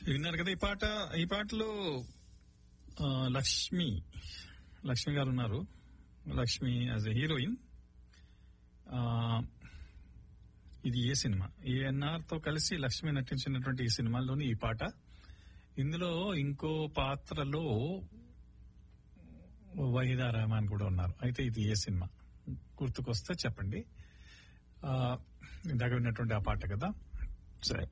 విన్నారు కదా ఈ పాట ఈ పాటలో ఆ, లక్ష్మి లక్ష్మి గారు ఉన్నారు లక్ష్మి యాజ్ ఎ హీరోయిన్ ఆ, ఇది ఏ సినిమా ఏఎన్ఆర్ తో కలిసి లక్ష్మి నటించినటువంటి ఈ సినిమాలోని ఈ పాట ఇందులో ఇంకో పాత్రలో వహీదా రెహమాన్ కూడా ఉన్నారు అయితే ఇది ఏ సినిమా గుర్తుకొస్తే చెప్పండి ఆ, ఇందాక విన్నటువంటి ఆ పాట కదా సరే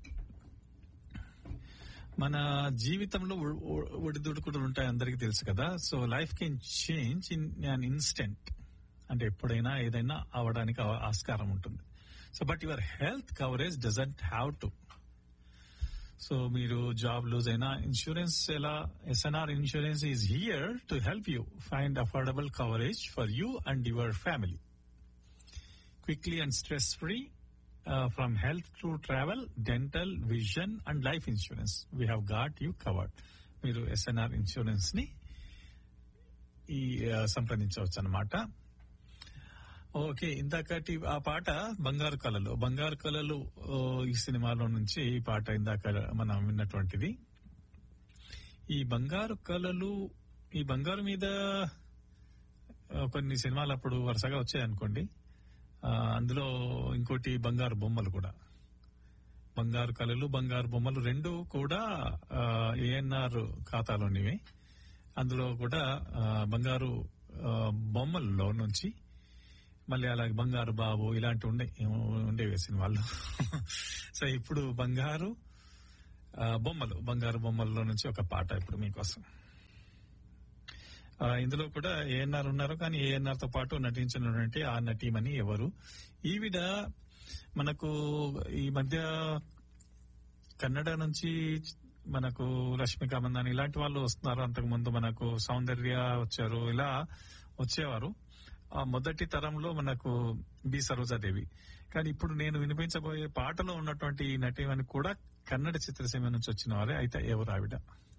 మన జీవితంలో ఒ- ఒ- ఒడిదుడుకులు ఉంటాయి అందరికీ తెలుసు కదా so life can change in an instant అంటే ఎప్పుడైనా ఏదైనా అవడానికి అవ- ఆస్కారం ఉంటుంది so but your health coverage doesn't have to so మీరు జాబ్ లూజ్ అయినా ఇన్సూరెన్స్ ఎలా SNR insurance is here to help you find affordable coverage for you and your family quickly and stress free uh, from health to travel, dental, vision and life insurance. We have got you covered. మీరు SNR insurance ని ఈ ఆ, సంప్రదించవచ్చు అనమాట okay ఇందాకటి ఆ పాట బంగారు కళలు బంగారు కళలు ఓ, ఈ సినిమాలో నుంచి ఈ పాట ఇందాక మనం విన్నటువంటిది ఈ బంగారు కళలు ఈ బంగారు మీద ఆ, కొన్ని సినిమాలు అప్పుడు వరుసగా వచ్చాయనుకోండి ఆ, అందులో ఇంకోటి బంగారు బొమ్మలు కూడా బంగారు కళలు బంగారు బొమ్మలు రెండు కూడా ఏఎన్ఆర్ ఖాతాలోనివి అందులో కూడా ఆ, బంగారు ఆ, బొమ్మల్లో నుంచి మళ్ళీ అలాగే బంగారు బాబు ఇలాంటి ఉండే ఉండేవి సినిమాల్లో సో ఇప్పుడు బంగారు ఆ, బొమ్మలు బంగారు బొమ్మల్లో నుంచి ఒక పాట ఇప్పుడు మీకోసం ఆ, ఇందులో కూడా ఏఎన్ఆర్ ఉన్నారు కానీ ఏఎన్ఆర్ తో పాటు నటించినటువంటి ఆ నటీమణి ఎవరు ఈవిడ మనకు ఈ మధ్య కన్నడ నుంచి మనకు రష్మిక మందాని ఇలాంటి వాళ్ళు వస్తున్నారు అంతకు ముందు మనకు సౌందర్య వచ్చారు ఇలా వచ్చేవారు ఆ మొదటి తరంలో మనకు బి సరోజాదేవి కానీ ఇప్పుడు నేను వినిపించబోయే పాటలో ఉన్నటువంటి ఈ నటీమణి కూడా కన్నడ చిత్రసీమ నుంచి వచ్చిన వారే అయితే ఎవరు ఆవిడ